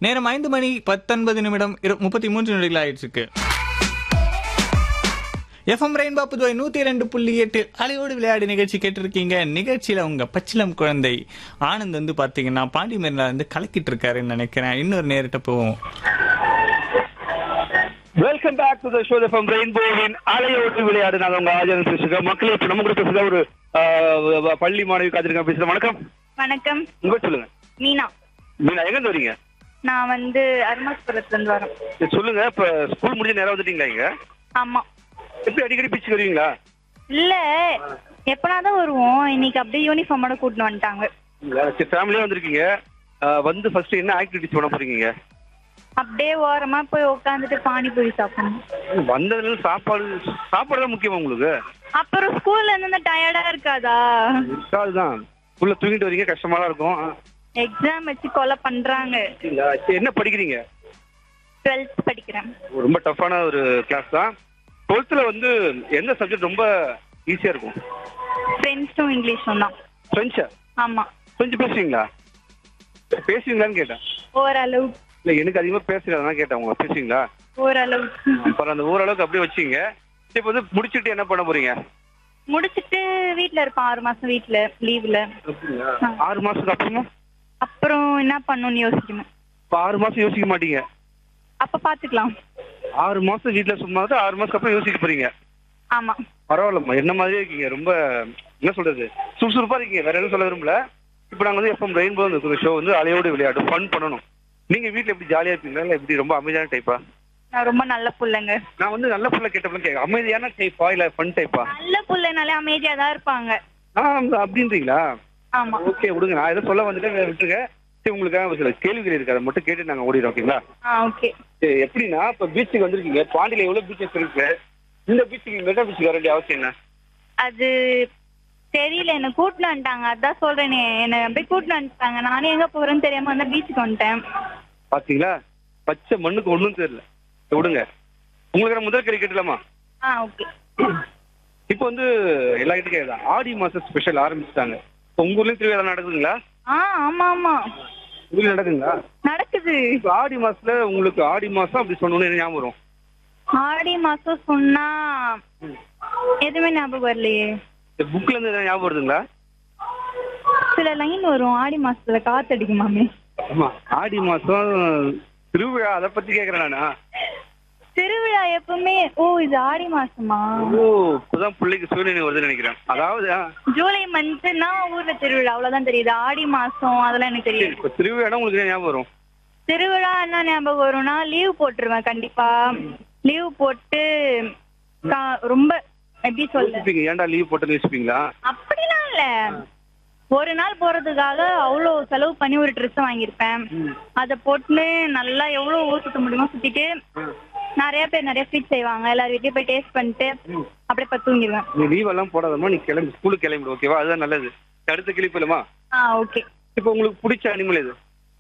நேரம் ஐந்து மணி பத்தொன்பது நிமிடம் இரு- முப்பத்தி மூன்று நிமிடங்கள் ஆயிடுச்சு இருக்கு எஃப்எம் ரெயின்பா புதுவை நூத்தி ரெண்டு புள்ளி எட்டு அலையோடு விளையாடு நிகழ்ச்சி கேட்டிருக்கீங்க நிகழ்ச்சியில உங்க பச்சிலம் குழந்தை ஆனந்த் வந்து பாத்தீங்கன்னா பாண்டி மேல வந்து கலக்கிட்டு இருக்காருன்னு நினைக்கிறேன் இன்னொரு நேரிட்ட போவோம் welcome back to the show from ரெயின்போவின் அலையோட்டு விளையாடு நான் உங்க ஆஜன் பேசுகிறேன் மக்களே இப்ப நம்ம கூட பேசுகிற ஒரு ஆஹ், பள்ளி மாணவி காத்திருக்கேன் பேசுறேன் வணக்கம் வணக்கம் உங்க பேர் சொல்லுங்க மீனா மீனா எங்க இருந்து வரீங்க நான் வந்து அருமாஸ்புரத்துல இருந்து வரேன் சரி, சொல்லுங்க இப்ப ஸ்கூல் முடிஞ்ச நேரம் வந்துட்டீங்களா இங்க ஆமா எப்படி அடிக்கடி பிச்சு வருவீங்களா இல்ல எப்பனாதான் வருவோம் இன்னைக்கு அப்படியே யூனிஃபார்மோட கூட்டிட்டு வந்துட்டாங்க சரி ஃபேமிலியா வந்திருக்கீங்க ஆஹ், வந்து ஃபர்ஸ்ட் என்ன ஆக்டிவிட்டிஸ் பண்ண போறீங்க அப்படியே ஓரமா போய் உட்காந்துட்டு பானிபூரி சாப்பிடணும் வந்ததுல இருந்து சாப்பாடு சாப்பாடு தான் முக்கியமா உங்களுக்கு அப்புறம் ஸ்கூல்ல இருந்து டயர்டா இருக்காதா இருக்காதுதான் உள்ள தூங்கிட்டு வரீங்க கஷ்டமா தான் இருக்கும் ஆ, எக்ஸாம் வச்சு கொலை பண்றாங்க சரிங்களா? சரி, என்ன படிக்கிறீங்க டுவெல்த் படிக்கிறேன் ரொம்ப டஃப்பான ஒரு கிளாஸ் தான் டுவெல்த்தில் வந்து எந்த சப்ஜெக்ட் ரொம்ப ஈஸியாக இருக்கும் ஃப்ரெண்ட்ஸும் இங்கிலீஷும் தான் ஃப்ரெஞ்சா ஆமா ஃப்ரெஞ்சு பேசுவீங்களா பேசுவீங்களான்னு கேட்டேன் ஓரளவு இல்லை எனக்கு அதிகமாக பேசுகிறதா கேட்டேன் உங்க பேசுவீங்களா ஓரளவு அப்புறம் அந்த ஓரளவுக்கு அப்படியே வச்சிங்க இப்போ வந்து முடிச்சுட்டு என்ன பண்ண போறீங்க முடிச்சிட்டு வீட்ல இருப்பேன் ஆறு மாசம் வீட்ல லீவ்ல ஆறு மாசத்துக்கு அப்புறமா அப்புறம் என்ன பண்ணணும்னு யோசிக்கணும் இப்போ ஆறு மாசம் யோசிக்க மாட்டீங்க அப்ப பாத்துக்கலாம் ஆறு மாசம் வீட்டில் சும்மா தான் ஆறு மாசத்துக்கு அப்புறம் யோசிக்க போறீங்க ஆமா பரவாயில்லம்மா என்ன மாதிரியே இருக்கீங்க ரொம்ப என்ன சொல்றது சுறுசுறுப்பா இருக்கீங்க வேற எதுவும் சொல்ல விரும்பல இப்போ நாங்க வந்து எஃப்எம் ரெயின்போ இருக்கிற ஷோ வந்து அலையோடு விளையாடும் ஃபன் பண்ணணும் நீங்க வீட்ல எப்படி ஜாலியா இருப்பீங்களா இல்ல எப்படி ரொம்ப அமைதியான டைப்பா நான் ரொம்ப நல்ல புள்ளைங்க நான் வந்து நல்ல புள்ள கேட்டப்பல கேட்க அமைதியான டைப்பா இல்ல ஃபன் டைப்பா நல்ல புள்ளைனாலே அமைதியா தான் இருப்பாங்க ஆ அப்படின்றீங்களா ஆமா ஓகே விடுங்க நான் ஏதோ சொல்ல வந்துட்டு விட்டுருங்க சரி உங்களுக்காக ஒரு சில கேள்விகள் இருக்கு அதை மட்டும் கேட்டு நாங்க ஓடிடுறோம் ஓகேங்களா ஆ ஓகே சரி எப்படின்னா இப்ப பீச்சுக்கு வந்திருக்கீங்க பாண்டியில எவ்வளவு பீச்சஸ் இருக்கு இந்த பீச்சுக்கு மெட்ரா பீச்சுக்கு வர வேண்டிய அவசியம் என்ன அது தெரியல என்ன கூட்டிட்டு வந்துட்டாங்க அதான் சொல்றேனே என்ன அப்படியே கூட்டிட்டு வந்துட்டாங்க நானே எங்க போறேன்னு தெரியாம வந்து பீச்சுக்கு வந்துட்டேன் பாத்தீங்களா பச்சை மண்ணுக்கு ஒண்ணும் தெரியல சரி, விடுங்க உங்களுக்கு நான் முதல் கேள்வி கேட்டலாமா ஆ ஓகே இப்போ வந்து எல்லா கிட்ட கேட்குதான் ஆடி மாசம் ஸ்பெஷல் ஆரம்பிச்சிட்டாங்க இப்போ உங்க ஊர்லயும் திருவிழா நடக்குதுங்களா ஆ ஆமா ஆமா ஊர்ல நடக்குதுங்களா நடக்குது இப்போ ஆடி மாசத்துல உங்களுக்கு ஆடி மாசம் அப்படி சொன்னோன்னு என்ன ஞாபகம் வரும் ஆடி மாசம் சொன்னா எதுவுமே ஞாபகம் வரலையே இந்த புக்ல இருந்து எதாவது ஞாபகம் வருதுங்களா சில லைன் வரும் ஆடி மாசத்துல காத்தடிக்குமாமே ஆமா ஆடி மாசம் திருவிழா அதை பத்தி கேக்குறேன் நானா திருவிழா எப்பவுமே ஓ இது ஆடி மாசமா ஓ இப்பதான் பிள்ளைக்கு சூரியன் வருதுன்னு நினைக்கிறேன் அதாவது ஆ, ஜூலை மந்த்னா ஊர்ல திருவிழா அவ்வளவுதான் தெரியுது ஆடி மாசம் அதெல்லாம் எனக்கு சரி, தெரியாது இப்போ திருவிழா உங்களுக்கு என்ன ஞாபகம் வரும் திருவிழா என்ன ஞாபகம் வரும்னா லீவ் போட்டுருவேன் கண்டிப்பா லீவ் போட்டு கா- ரொம்ப எப்படி சொல்ல யோசிப்பீங்க ஏன்டா லீவ் போட்டு யோசிப்பீங்களா அப்படிலாம் இல்ல ஒரு நாள் போறதுக்காக அவ்வளோ செலவு பண்ணி ஒரு ட்ரெஸ் வாங்கியிருப்பேன் அதை போட்டுன்னு நல்லா எவ்வளவு ஊர் சுத்த முடியுமோ சுத்திட்டு நிறைய பேர் நிறைய ஸ்வீட் செய்வாங்க எல்லார் வீட்லயும் போய் டேஸ்ட் பண்ணிட்டு அப்படியே போய் தூங்கிடுவேன் நீ லீவ் எல்லாம் போடாதமா நீ கிளம்பி ஸ்கூலுக்கு கிளம்பிடு ஓகேவா அதுதான் நல்லது அடுத்த கிளிப்பிலமா ஆ ஓகே இப்போ உங்களுக்கு பிடிச்ச அனிமல் எது